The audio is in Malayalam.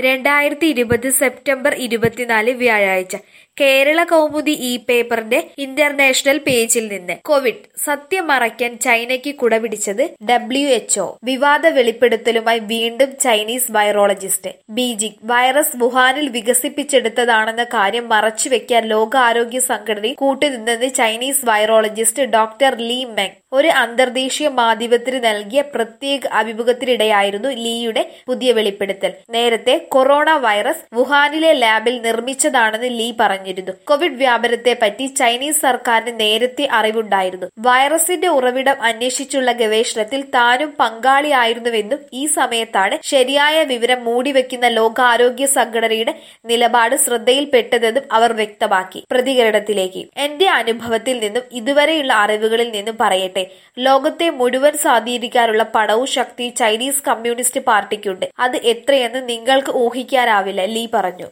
രണ്ടായിരത്തി ഇരുപത് സെപ്റ്റംബർ ഇരുപത്തിനാല് വ്യാഴാഴ്ച കേരള കൗമുദി ഇ പേപ്പറിന്റെ ഇന്റർനാഷണൽ പേജിൽ നിന്ന് കോവിഡ് സത്യം മറയ്ക്കാൻ ചൈനയ്ക്ക് കുടപിടിച്ചത് ഡബ്ല്യു എച്ച്ഒ വിവാദ വെളിപ്പെടുത്തലുമായി വീണ്ടും ചൈനീസ് വൈറോളജിസ്റ്റ് ബീജിംഗ് വൈറസ് വുഹാനിൽ വികസിപ്പിച്ചെടുത്തതാണെന്ന കാര്യം മറച്ചുവെക്കാൻ ലോകാരോഗ്യ സംഘടനയിൽ കൂട്ടുനിന്നെന്ന് Chinese virologist doctor Li Meng ഒരു അന്തർദേശീയ മാധ്യമത്തിന് നൽകിയ പ്രത്യേക അഭിമുഖത്തിനിടെയായിരുന്നു ലീയുടെ പുതിയ വെളിപ്പെടുത്തൽ നേരത്തെ കൊറോണ വൈറസ് വുഹാനിലെ ലാബിൽ നിർമ്മിച്ചതാണെന്ന് ലീ പറഞ്ഞിരുന്നു കോവിഡ് വ്യാപനത്തെ പറ്റി ചൈനീസ് സർക്കാരിന് നേരത്തെ അറിവുണ്ടായിരുന്നു വൈറസിന്റെ ഉറവിടം അന്വേഷിച്ചുള്ള ഗവേഷണത്തിൽ താനും പങ്കാളിയായിരുന്നുവെന്നും ഈ സമയത്താണ് ശരിയായ വിവരം മൂടിവെക്കുന്ന ലോകാരോഗ്യ സംഘടനയുടെ നിലപാട് ശ്രദ്ധയിൽപ്പെട്ടതെന്നും അവർ വ്യക്തമാക്കി പ്രതികരണത്തിലേക്ക് എന്റെ അനുഭവത്തിൽ നിന്നും ഇതുവരെയുള്ള അറിവുകളിൽ നിന്നും പറയട്ടെ ലോകത്തെ മുഴുവൻ സ്വാധീനിക്കാനുള്ള പണവും ശക്തി ചൈനീസ് കമ്മ്യൂണിസ്റ്റ് പാർട്ടിക്കുണ്ട് അത് എത്രയെന്ന് നിങ്ങൾക്ക് ഊഹിക്കാനാവില്ല ലീ പറഞ്ഞു